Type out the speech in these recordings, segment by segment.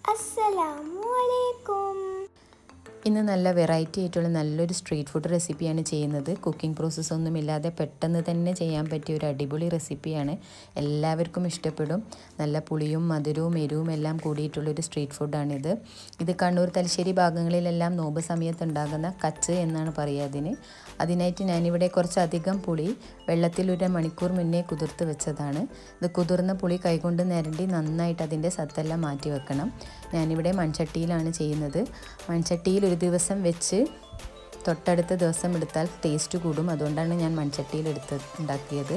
അസ്സലാമു അലൈക്കും ഇന്ന് നല്ല വെറൈറ്റി ആയിട്ടുള്ള നല്ലൊരു സ്ട്രീറ്റ് ഫുഡ് റെസിപ്പിയാണ് ചെയ്യുന്നത് കുക്കിംഗ് പ്രോസസ്സ് ഒന്നുമില്ലാതെ പെട്ടെന്ന് തന്നെ ചെയ്യാൻ പറ്റിയ ഒരു അടിപൊളി റെസിപ്പിയാണ് എല്ലാവർക്കും ഇഷ്ടപ്പെടും നല്ല പുളിയും മധുരവും എരിവും എല്ലാം കൂടിയിട്ടുള്ളൊരു സ്ട്രീറ്റ് ഫുഡാണിത് ഇത് കണ്ണൂർ തലശ്ശേരി ഭാഗങ്ങളിലെല്ലാം നോമ്പ് സമയത്ത് ഉണ്ടാകുന്ന കച്ച് എന്നാണ് പറയുക അതിന് അതിനായിട്ട് ഞാനിവിടെ കുറച്ചധികം പുളി വെള്ളത്തിൽ ഒരു മണിക്കൂർ മുന്നേ കുതിർത്ത് വെച്ചതാണ് ഇത് കുതിർന്ന പുളി കൈകൊണ്ട് നിരണ്ടി നന്നായിട്ട് അതിൻ്റെ സത്തെല്ലാം മാറ്റി വെക്കണം ഞാനിവിടെ മൺചട്ടിയിലാണ് ചെയ്യുന്നത് മൺചട്ടിയിൽ ഒരു ദിവസം വെച്ച് തൊട്ടടുത്ത ദിവസം എടുത്താൽ ടേസ്റ്റ് കൂടും അതുകൊണ്ടാണ് ഞാൻ മൺചട്ടിയിൽ എടുത്ത് ഉണ്ടാക്കിയത്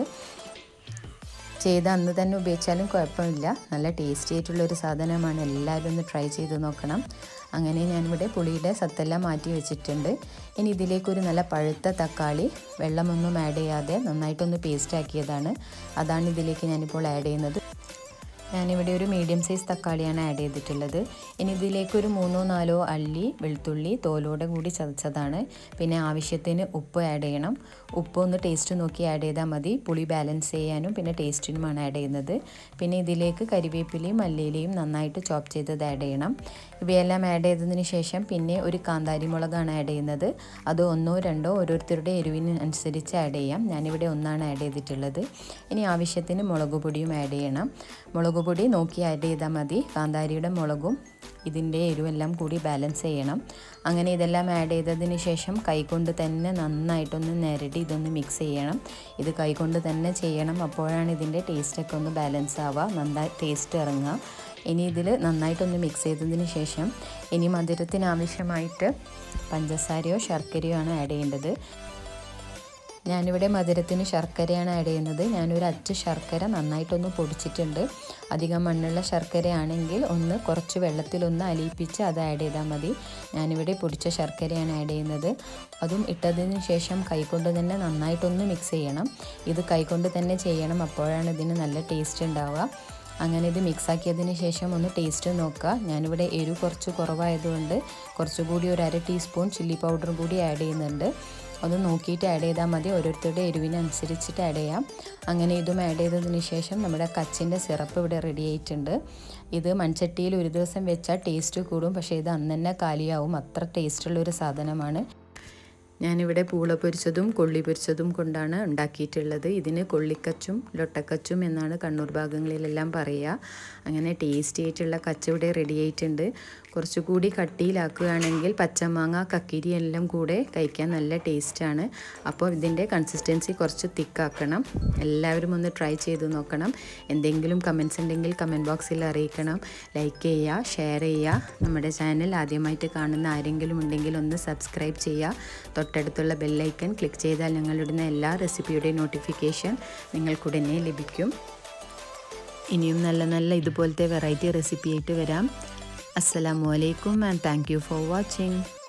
ചെയ്ത് അന്ന് തന്നെ ഉപയോഗിച്ചാലും കുഴപ്പമില്ല നല്ല ടേസ്റ്റി ആയിട്ടുള്ള ഒരു സാധനമാണ് എല്ലാവരും ഒന്ന് ട്രൈ ചെയ്ത് നോക്കണം അങ്ങനെ ഞാനിവിടെ പുളിയുടെ സത്തെല്ലാം മാറ്റി വെച്ചിട്ടുണ്ട് ഇനി ഇതിലേക്കൊരു നല്ല പഴുത്ത തക്കാളി വെള്ളമൊന്നും ആഡ് ചെയ്യാതെ നന്നായിട്ടൊന്ന് പേസ്റ്റ് ആക്കിയതാണ് അതാണ് ഇതിലേക്ക് ഞാനിപ്പോൾ ആഡ് ചെയ്യുന്നത് ഞാനിവിടെ ഒരു മീഡിയം സൈസ് തക്കാളിയാണ് ആഡ് ചെയ്തിട്ടുള്ളത് ഇനി ഇതിലേക്ക് ഒരു മൂന്നോ നാലോ അല്ലി വെളുത്തുള്ളി തോലോടെ കൂടി ചതച്ചതാണ് പിന്നെ ആവശ്യത്തിന് ഉപ്പ് ആഡ് ചെയ്യണം ഉപ്പ് ഒന്ന് ടേസ്റ്റ് നോക്കി ആഡ് ചെയ്താൽ മതി പുളി ബാലൻസ് ചെയ്യാനും പിന്നെ ടേസ്റ്റിനുമാണ് ആഡ് ചെയ്യുന്നത് പിന്നെ ഇതിലേക്ക് കരിവേപ്പിലയും മല്ലിയിലയും നന്നായിട്ട് ചോപ്പ് ചെയ്തത് ആഡ് ചെയ്യണം ഇവയെല്ലാം ആഡ് ചെയ്തതിന് ശേഷം പിന്നെ ഒരു കാന്താരി മുളകാണ് ആഡ് ചെയ്യുന്നത് അത് ഒന്നോ രണ്ടോ ഓരോരുത്തരുടെ എരിവിന് അനുസരിച്ച് ആഡ് ചെയ്യാം ഞാനിവിടെ ഒന്നാണ് ആഡ് ചെയ്തിട്ടുള്ളത് ഇനി ആവശ്യത്തിന് മുളക് പൊടിയും ആഡ് ചെയ്യണം മുളക് പൊടി നോക്കി ആഡ് ചെയ്താൽ മതി കാന്താരിയുടെ മുളകും ഇതിൻ്റെ എരിവെല്ലാം കൂടി ബാലൻസ് ചെയ്യണം അങ്ങനെ ഇതെല്ലാം ആഡ് ചെയ്തതിന് ശേഷം കൈകൊണ്ട് തന്നെ നന്നായിട്ടൊന്ന് നിരടി ഇതൊന്ന് മിക്സ് ചെയ്യണം ഇത് കൈകൊണ്ട് തന്നെ ചെയ്യണം അപ്പോഴാണ് ഇതിൻ്റെ ടേസ്റ്റൊക്കെ ഒന്ന് ബാലൻസ് ആവുക നന്നായി ടേസ്റ്റ് ഇറങ്ങുക ഇനി ഇതിൽ നന്നായിട്ടൊന്ന് മിക്സ് ചെയ്തതിന് ശേഷം ഇനി മധുരത്തിന് ആവശ്യമായിട്ട് പഞ്ചസാരയോ ശർക്കരയോ ആണ് ആഡ് ചെയ്യേണ്ടത് ഞാനിവിടെ മധുരത്തിന് ശർക്കരയാണ് ആഡ് ചെയ്യുന്നത് ഞാനൊരു അച്ച് ശർക്കര നന്നായിട്ടൊന്ന് പൊടിച്ചിട്ടുണ്ട് അധികം മണ്ണുള്ള ശർക്കരയാണെങ്കിൽ ഒന്ന് കുറച്ച് വെള്ളത്തിലൊന്ന് അലിയിപ്പിച്ച് അത് ആഡ് ചെയ്താൽ മതി ഞാനിവിടെ പൊടിച്ച ശർക്കരയാണ് ആഡ് ചെയ്യുന്നത് അതും ഇട്ടതിന് ശേഷം കൈകൊണ്ട് തന്നെ നന്നായിട്ടൊന്ന് മിക്സ് ചെയ്യണം ഇത് കൈകൊണ്ട് തന്നെ ചെയ്യണം അപ്പോഴാണ് ഇതിന് നല്ല ടേസ്റ്റ് ഉണ്ടാവുക അങ്ങനെ ഇത് മിക്സ് ആക്കിയതിന് ശേഷം ഒന്ന് ടേസ്റ്റ് നോക്കുക ഞാനിവിടെ എരിവ് കുറച്ച് കുറവായതുകൊണ്ട് കുറച്ചുകൂടി ഒരു അര ടീസ്പൂൺ ചില്ലി പൗഡറും കൂടി ആഡ് ചെയ്യുന്നുണ്ട് അത് നോക്കിയിട്ട് ആഡ് ചെയ്താൽ മതി ഓരോരുത്തരുടെ എരിവിനനുസരിച്ചിട്ട് ആഡ് ചെയ്യാം അങ്ങനെ ഇതും ആഡ് ചെയ്തതിന് ശേഷം നമ്മുടെ കച്ചിൻ്റെ സിറപ്പ് ഇവിടെ റെഡി ആയിട്ടുണ്ട് ഇത് മൺചട്ടിയിൽ ഒരു ദിവസം വെച്ചാൽ ടേസ്റ്റ് കൂടും പക്ഷേ ഇത് അന്ന് തന്നെ കാലിയാവും അത്ര ടേസ്റ്റുള്ളൊരു സാധനമാണ് ഞാനിവിടെ പൂള പൊരിച്ചതും കൊള്ളി പൊരിച്ചതും കൊണ്ടാണ് ഉണ്ടാക്കിയിട്ടുള്ളത് ഇതിന് കൊള്ളിക്കച്ചും ലൊട്ടക്കച്ചും എന്നാണ് കണ്ണൂർ ഭാഗങ്ങളിലെല്ലാം പറയുക അങ്ങനെ ടേസ്റ്റി ആയിട്ടുള്ള കച്ച ഇവിടെ റെഡി ആയിട്ടുണ്ട് കുറച്ചുകൂടി കട്ടിയിലാക്കുകയാണെങ്കിൽ പച്ചമാങ്ങ കക്കിരി എല്ലാം കൂടെ കഴിക്കാൻ നല്ല ടേസ്റ്റാണ് അപ്പോൾ ഇതിൻ്റെ കൺസിസ്റ്റൻസി കുറച്ച് തിക്കാക്കണം എല്ലാവരും ഒന്ന് ട്രൈ ചെയ്ത് നോക്കണം എന്തെങ്കിലും കമൻസ് ഉണ്ടെങ്കിൽ കമൻറ്റ് ബോക്സിൽ അറിയിക്കണം ലൈക്ക് ചെയ്യുക ഷെയർ ചെയ്യുക നമ്മുടെ ചാനൽ ആദ്യമായിട്ട് കാണുന്ന ആരെങ്കിലും ഉണ്ടെങ്കിൽ ഒന്ന് സബ്സ്ക്രൈബ് ചെയ്യുക തൊട്ടടുത്തുള്ള ബെല്ലൈക്കൺ ക്ലിക്ക് ചെയ്താൽ ഞങ്ങളിടുന്ന എല്ലാ റെസിപ്പിയുടെയും നോട്ടിഫിക്കേഷൻ നിങ്ങൾക്കുടനെ ലഭിക്കും ഇനിയും നല്ല നല്ല ഇതുപോലത്തെ വെറൈറ്റി റെസിപ്പി ആയിട്ട് വരാം അസ്സലാമു അലൈക്കും and thank you for watching